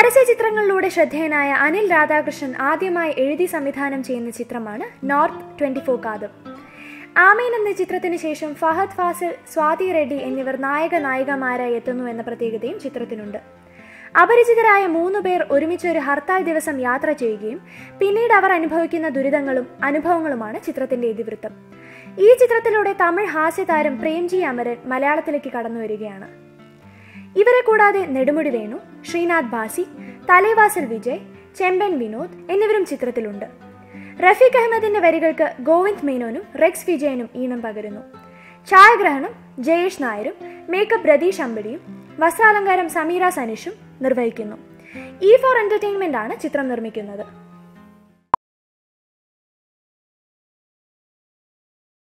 പരസ്യ ചിത്രങ്ങളിലൂടെ ശ്രദ്ധേയനായ അനിൽ രാധാകൃഷ്ണൻ ആദ്യമായി എഴുതി സംവിധാനം ചെയ്യുന്ന ചിത്രമാണ് നോർത്ത് ട്വന്റി ഫോർ കാതം ആമീൻ എന്ന ചിത്രത്തിന് ശേഷം ഫഹദ് ഫാസിൽ സ്വാതി റെഡ്ഡി എന്നിവർ നായക നായികമാരായി എത്തുന്നു എന്ന പ്രത്യേകതയും ചിത്രത്തിനുണ്ട് അപരിചിതരായ മൂന്നു പേർ ഒരുമിച്ച് ഒരു ഹർത്താൽ ദിവസം യാത്ര ചെയ്യുകയും പിന്നീട് അവർ അനുഭവിക്കുന്ന ദുരിതങ്ങളും അനുഭവങ്ങളുമാണ് ചിത്രത്തിന്റെ ഇതിവൃത്തം ഈ ചിത്രത്തിലൂടെ തമിഴ് ഹാസ്യതാരം പ്രേംജി അമരൻ മലയാളത്തിലേക്ക് കടന്നു വരികയാണ് ഇവരെ കൂടാതെ നെടുമുടി വേണു ശ്രീനാഥ് ബാസി തലേവാസൽ വിജയ് ചെമ്പൻ വിനോദ് എന്നിവരും ചിത്രത്തിലുണ്ട് റഫീഖ് അഹമ്മദിന്റെ വരികൾക്ക് ഗോവിന്ദ് മേനോനും റെക്സ് വിജയനും ഈണം പകരുന്നു ഛായാഗ്രഹണം ജയേഷ് നായരും മേക്കപ്പ് രതീഷ് അമ്പടിയും വസ്ത്രാലങ്കാരം സമീറ സനിഷും നിർവഹിക്കുന്നു ഇ ഫോർ എന്റർടൈൻമെന്റ് ആണ് ചിത്രം നിർമ്മിക്കുന്നത്